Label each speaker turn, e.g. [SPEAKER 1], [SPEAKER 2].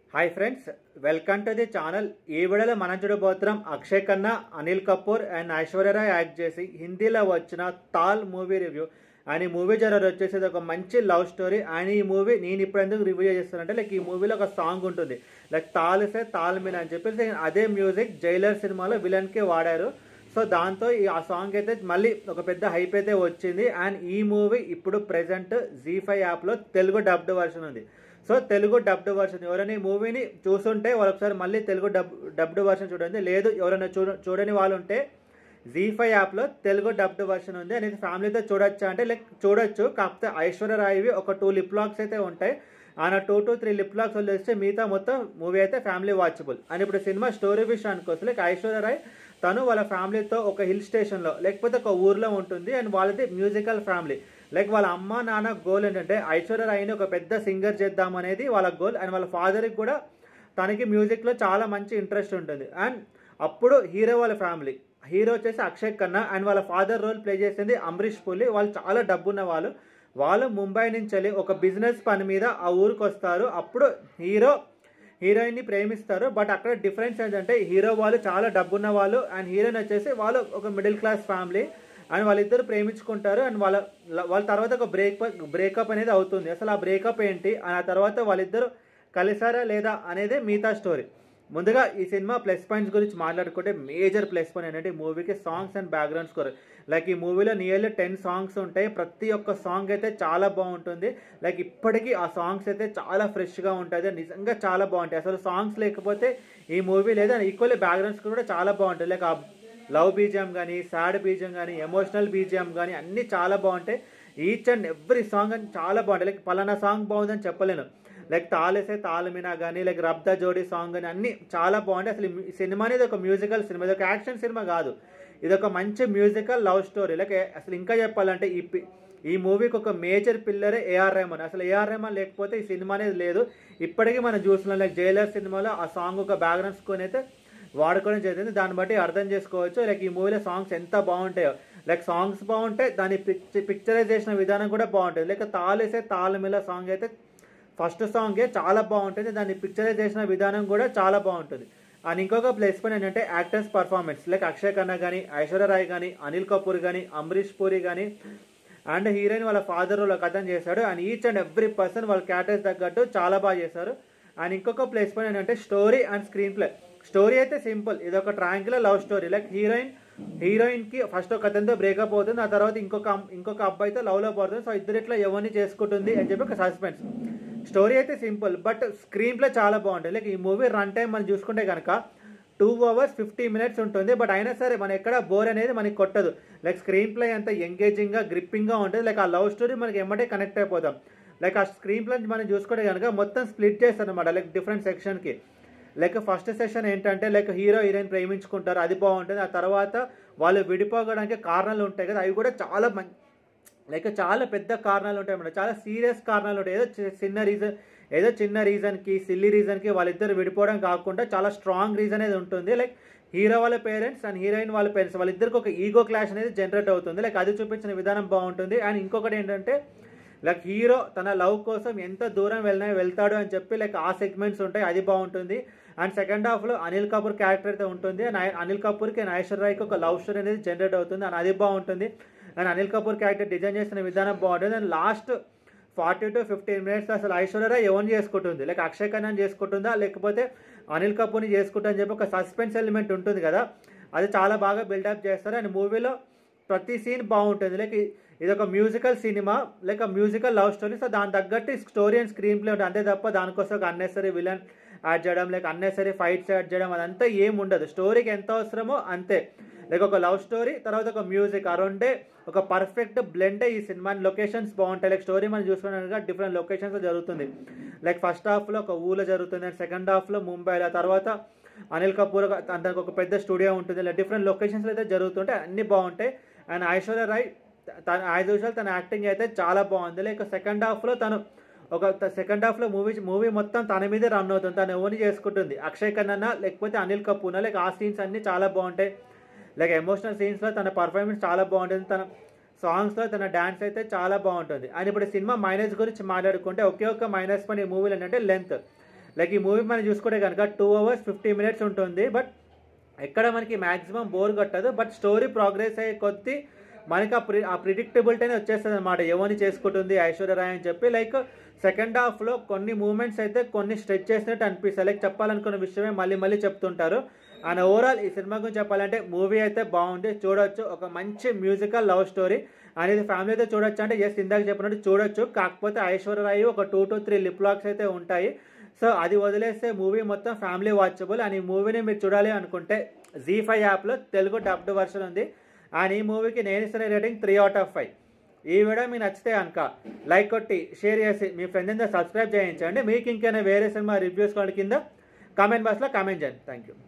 [SPEAKER 1] hi friends welcome to the channel ఈ వీడియోలో మనం చూడబోతున్నాం అక్షయ్ ఖన్నా అనిల్ కపూర్ అండ్ ఐశ్వర్యరాయ్ యాక్ట్ చేసి హిందీలో వచ్చిన తాల్ మూవీ రివ్యూ అండ్ ఈ మూవీ జరర్ వచ్చేసి ఇది ఒక మంచి లవ్ స్టోరీ అండ్ ఈ మూవీ నేను ఇప్పుడు ఎందుకు రివ్యూ చేస్తానంటే లైక్ ఈ మూవీలో ఒక సాంగ్ ఉంటుంది లైక్ తాలిసే తాల్ మీన్ అని చెప్పేసి అదే మ్యూజిక్ జైలర్ సినిమాలో విలన్కి వాడారు సో దాంతో ఈ ఆ సాంగ్ అయితే మళ్ళీ ఒక పెద్ద హైప్ అయితే వచ్చింది అండ్ ఈ మూవీ ఇప్పుడు ప్రెసెంట్ జీ ఫైవ్ యాప్లో తెలుగు డబ్డ్ వర్షన్ ఉంది సో తెలుగు డబ్డ్ వర్షన్ ఎవరైనా ఈ మూవీని చూస్తుంటే వాళ్ళు ఒకసారి మళ్ళీ తెలుగు డబ్ డబ్డ్ వర్షన్ చూడండి లేదు ఎవరైనా చూడ చూడని వాళ్ళు ఉంటే జీ ఫైవ్ యాప్లో తెలుగు డబ్డ్ వర్షన్ ఉంది అనేది ఫ్యామిలీతో చూడొచ్చా అంటే లైక్ చూడొచ్చు కాకపోతే ఐశ్వర్య రాయ్వి ఒక టూ లిప్ లాక్స్ అయితే ఉంటాయి ఆయన two to three lip locks వదిలేస్తే మిగతా మొత్తం మూవీ అయితే ఫ్యామిలీ వాచబుల్ అండ్ ఇప్పుడు సినిమా స్టోరీ విషయానికి వస్తే లైక్ ఐశ్వర్య రాయ్ తను వాళ్ళ ఫ్యామిలీతో ఒక హిల్ స్టేషన్లో లేకపోతే ఒక ఊర్లో ఉంటుంది అండ్ వాళ్ళది మ్యూజికల్ ఫ్యామిలీ లైక్ వాళ్ళ అమ్మ నాన్న గోల్ ఏంటంటే ఐశ్వర్య రాయ్ని ఒక పెద్ద సింగర్ చేద్దాం అనేది వాళ్ళ గోల్ అండ్ వాళ్ళ ఫాదర్కి కూడా తనకి మ్యూజిక్లో చాలా మంచి ఇంట్రెస్ట్ ఉంటుంది అండ్ అప్పుడు హీరో వాళ్ళ ఫ్యామిలీ హీరో వచ్చేసి అక్షయ్ ఖన్నా అండ్ వాళ్ళ ఫాదర్ రోల్ ప్లే చేసింది అమరీష్ పులి వాళ్ళు చాలా డబ్బున్న వాళ్ళు వాళ్ళు ముంబై నుంచి వెళ్ళి ఒక బిజినెస్ పని మీద ఆ ఊరికి వస్తారు అప్పుడు హీరో హీరోయిన్ని ప్రేమిస్తారు బట్ అక్కడ డిఫరెన్స్ ఏంటంటే హీరో వాళ్ళు చాలా డబ్బున్న వాళ్ళు అండ్ హీరోయిన్ వచ్చేసి వాళ్ళు ఒక మిడిల్ క్లాస్ ఫ్యామిలీ అండ్ వాళ్ళిద్దరు ప్రేమించుకుంటారు అండ్ వాళ్ళ వాళ్ళ తర్వాత ఒక బ్రేక్ బ్రేకప్ అనేది అవుతుంది అసలు ఆ బ్రేకప్ ఏంటి ఆ తర్వాత వాళ్ళిద్దరు కలిసారా లేదా అనేది మిగతా స్టోరీ ముందుగా ఈ సినిమా ప్లస్ పాయింట్స్ గురించి మాట్లాడుకుంటే మేజర్ ప్లస్ పాయింట్ ఏంటంటే మూవీకి songs and background score like ఈ మూవీలో నియర్లీ టెన్ సాంగ్స్ ఉంటాయి ప్రతి ఒక్క సాంగ్ అయితే చాలా బాగుంటుంది లైక్ ఇప్పటికీ ఆ సాంగ్స్ అయితే చాలా ఫ్రెష్గా ఉంటుంది నిజంగా చాలా బాగుంటాయి అసలు సాంగ్స్ లేకపోతే ఈ మూవీ లేదా ఈక్వల్లీ బ్యాక్గ్రౌండ్స్ కూడా చాలా బాగుంటాయి లైక్ ఆ లవ్ బీజియం కానీ సాడ్ బీజియం కానీ ఎమోషనల్ బీజియం కానీ అన్నీ చాలా బాగుంటాయి ఈచ్ అండ్ ఎవ్రీ సాంగ్ అని చాలా బాగుంటాయి లైక్ పలానా సాంగ్ బాగుందని చెప్పలేను లైక్ తాలేసే తాళమినా కానీ లైక్ రబ్దా జోడీ సాంగ్ కానీ అన్ని చాలా బాగుంటాయి అసలు ఈ సినిమా అనేది ఒక మ్యూజికల్ సినిమా ఇది ఒక యాక్షన్ సినిమా కాదు ఇది ఒక మంచి మ్యూజికల్ లవ్ స్టోరీ లైక్ అసలు ఇంకా చెప్పాలంటే ఈ పి- ఈ మూవీకి ఒక మేజర్ పిల్లరే ఏఆర్ రెహమాన్ అసలు ఏఆర్ రెహమాన్ లేకపోతే ఈ సినిమా అనేది లేదు ఇప్పటికీ మనం చూస్తున్నాం లైక్ జైలర్ సినిమాలో ఆ సాంగ్ ఒక బ్యాక్గ్రౌండ్ స్కోర్ అయితే వాడుకోవడం జరిగింది దాన్ని బట్టి అర్థం చేసుకోవచ్చు లైక్ ఈ మూవీలో సాంగ్స్ ఎంత బాగుంటాయో లైక్ సాంగ్స్ బాగుంటాయి దాని పిక్చర్ పిక్చరైజ్ చేసిన విధానం కూడా బాగుంటుంది లైక్ తాలేసే తాళమిల సాంగ్ అయితే ఫస్ట్ సాంగే చాలా బాగుంటుంది దాన్ని పిక్చరైజ్ చేసిన విధానం కూడా చాలా బాగుంటుంది అండ్ ఇంకొక ప్లేస్ పని ఏంటంటే actors performance like Akshay Khanna కానీ ఐశ్వర్య రాయ్ కానీ అనిల్ కపూర్ కానీ అమరీష్ పూరి కానీ అండ్ హీరోయిన్ వాళ్ళ ఫాదర్ వాళ్ళ కథం చేశాడు and each and every person వాళ్ళ క్యారెక్టర్స్ తగ్గట్టు చాలా బాగా చేశారు అండ్ ఇంకొక ప్లేస్ పాయింట్ ఏంటంటే story and screenplay story అయితే సింపుల్ ఇది ఒక triangular love story like heroine heroine కి ఫస్ట్ ఒక అతనితో బ్రేకప్ అవుతుంది ఆ తర్వాత ఇంకొక అమ్- ఇంకొక అబ్బాయితో లవ్ లో పడుతుంది సో ఇద్దరిట్లో ఎవరిని చేసుకుంటుంది అని చెప్పి ఒక సస్పెన్స్ స్టోరీ అయితే సింపుల్ బట్ స్క్రీన్ ప్లే చాలా బాగుంటుంది లైక్ ఈ మూవీ రన్ టైం మనం చూసుకుంటే కనుక టూ అవర్స్ ఫిఫ్టీ మినిట్స్ ఉంటుంది బట్ అయినా సరే మనం ఎక్కడ బోర్ అనేది మనకి కొట్టదు లైక్ స్క్రీన్ ప్లే అంత ఎంగేజింగ్గా గ్రిప్పింగ్గా ఉంటుంది లైక్ ఆ లవ్ స్టోరీ మనకి ఎమ్మటే కనెక్ట్ అయిపోతాం లైక్ ఆ స్క్రీన్ ప్లే మనం చూసుకుంటే కనుక మొత్తం స్ప్లిట్ చేస్తారు అనమాట లైక్ డిఫరెంట్ సెక్షన్కి లైక్ ఫస్ట్ సెషన్ ఏంటంటే లైక్ హీరో హీరోయిన్ ప్రేమించుకుంటారు అది బాగుంటుంది ఆ తర్వాత వాళ్ళు విడిపోవడానికి కారణాలు ఉంటాయి కదా అవి కూడా చాలా మంచి లైక్ చాలా పెద్ద కారణాలు ఉంటాయి అన్నమాట చాలా సీరియస్ కారణాలు ఉంటాయి ఏదో చి- చిన్న రీజన్ ఏదో చిన్న రీజన్కి సిల్లీ రీజన్కి వాళ్ళిద్దరు విడిపోవడం కాకుండా చాలా స్ట్రాంగ్ రీజన్ అనేది ఉంటుంది లైక్ హీరో వాళ్ళ పేరెంట్స్ అండ్ హీరోయిన్ వాళ్ళ పేరెంట్స్ వాళ్ళిద్దరికి ఒక ఈగో క్లాష్ అనేది జనరేట్ అవుతుంది లైక్ అది చూపించిన విధానం బాగుంటుంది అండ్ ఇంకొకటి ఏంటంటే లైక్ హీరో తన లవ్ కోసం ఎంత దూరం వెళ్ళినా వెళ్తాడు అని చెప్పి లైక్ ఆ సెగ్మెంట్స్ ఉంటాయి అది బాగుంటుంది అండ్ సెకండ్ హాఫ్లో అనిల్ కపూర్ క్యారెక్టర్ అయితే ఉంటుంది అండ్ ఐ- అనిల్ కపూర్కి అండ్ ఐశ్వర్య రాయ్కి ఒక లవ్ స్టోరీ అనేది జనరేట్ అవుతుంది అండ్ అది బాగుంటుంది and Anil Kapoor character design చేసిన విధానం బాగుంటుంది and last forty to fifteen minutes అసలు ఐశ్వర్య రాయ్ ఎవరిని చేసుకుంటుంది లైక్ అక్షయ్ ఖన్నా చేసుకుంటుందా లేకపోతే అనిల్ కపూర్ని చేసుకుంటా అని చెప్పి ఒక సస్పెన్స్ ఎలిమెంట్ ఉంటుంది కదా అది చాలా బాగా బిల్డప్ చేస్తారు అండ్ మూవీలో ప్రతి సీన్ బాగుంటుంది లైక్ ఇ- ఇది ఒక musical cinema like musical love story so దాని తగ్గట్టు స్టోరీ అండ్ స్క్రీన్ ప్లే ఉంటుంది అంతే తప్ప దానికోసం ఒక అన్నెసరీ విలన్ యాడ్ చేయడం లైక్ అన్నెసరీ ఫైట్స్ యాడ్ చేయడం అదంతా ఏం ఉండదు స్టోరీకి ఎంత అవసరమో అంతే లైక్ ఒక లవ్ స్టోరీ తర్వాత ఒక మ్యూజిక్ ఆ రెండే ఒక పర్ఫెక్ట్ బ్లెండే ఈ సినిమా లొకేషన్స్ బాగుంటాయి లైక్ స్టోరీ మనం చూసుకున్నాక డిఫరెంట్ లొకేషన్స్ జరుగుతుంది లైక్ ఫస్ట్ హాఫ్లో ఒక ఊళ్ళో జరుగుతుంది అండ్ సెకండ్ హాఫ్లో ముంబైలో తర్వాత అనిల్ కపూర్ ఒక- తనకు ఒక పెద్ద స్టూడియో ఉంటుంది ఇలా డిఫరెంట్ లొకేషన్స్లో అయితే జరుగుతుంటాయి అన్నీ బాగుంటాయి అండ్ ఐశ్వర్య రాయ్ తన యాజ్ యూజువల్ తన యాక్టింగ్ అయితే చాలా బాగుంది లైక్ సెకండ్ హాఫ్లో తను ఒక సెకండ్ హాఫ్లో మూవీ మూవీ మొత్తం తన మీదే రన్ అవుతుంది తను ఎవరిని చేసుకుంటుంది అక్షయ్ ఖన్నా లేకపోతే అనిల్ కపూర్ లైక్ ఆ సీన్స్ అన్నీ చాలా బాగుంటాయి లైక్ ఎమోషనల్ సీన్స్లో తన పర్ఫార్మెన్స్ చాలా బాగుంటుంది తన సాంగ్స్లో తన డాన్స్ అయితే చాలా బాగుంటుంది అండ్ ఇప్పుడు సినిమా మైనస్ గురించి మాట్లాడుకుంటే ఒకే ఒక్క మైనస్ పని ఈ మూవీలో ఏంటంటే లెంత్ లైక్ ఈ మూవీ మనం చూసుకుంటే కనుక టూ అవర్స్ ఫిఫ్టీ మినిట్స్ ఉంటుంది బట్ ఎక్కడ మనకి మ్యాక్సిమం బోర్ కొట్టదు బట్ స్టోరీ ప్రోగ్రెస్ అయ్యే కొద్దీ మనకి ఆ ప్రి ఆ ప్రిడిక్టబిలిటీ వచ్చేస్తుంది అనమాట ఎవరిని చేసుకుంటుంది ఐశ్వర్యరాయ్ అని చెప్పి లైక్ సెకండ్ హాఫ్లో కొన్ని మూమెంట్స్ అయితే కొన్ని స్ట్రెచ్ చేసినట్టు అనిపిస్తాయి లైక్ చెప్పాలనుకున్న విషయమే మళ్ళీ మళ్ళీ చెప్తుంటారు అండ్ ఓవరాల్ ఈ సినిమా గురించి చెప్పాలంటే మూవీ అయితే బాగుంది చూడొచ్చు ఒక మంచి మ్యూజికల్ లవ్ స్టోరీ అనేది ఫ్యామిలీ అయితే చూడొచ్చు అంటే ఎస్ ఇందాక చెప్పినట్టు చూడొచ్చు కాకపోతే ఐశ్వర్యరాయ్ ఒక two to three lip locks అయితే ఉంటాయి సో అది వదిలేస్తే మూవీ మొత్తం ఫ్యామిలీ వాచబుల్ అండ్ ఈ మూవీని మీరు చూడాలి అనుకుంటే జీ ఫైవ్ యాప్లో తెలుగు డబ్డ్ వర్షన్ ఉంది అండ్ ఈ మూవీకి నేను ఇస్తున్న rating three out of five ఈ వీడియో మీకు నచ్చితే కనుక లైక్ కొట్టి షేర్ చేసి మీ ఫ్రెండ్ అంతా సబ్స్క్రైబ్ చేయించండి మీకు ఇంకైనా వేరే సినిమా రివ్యూస్ కింద కామెంట్ బాక్స్లో కామెంట్ చేయండి థ్యాంక్ యూ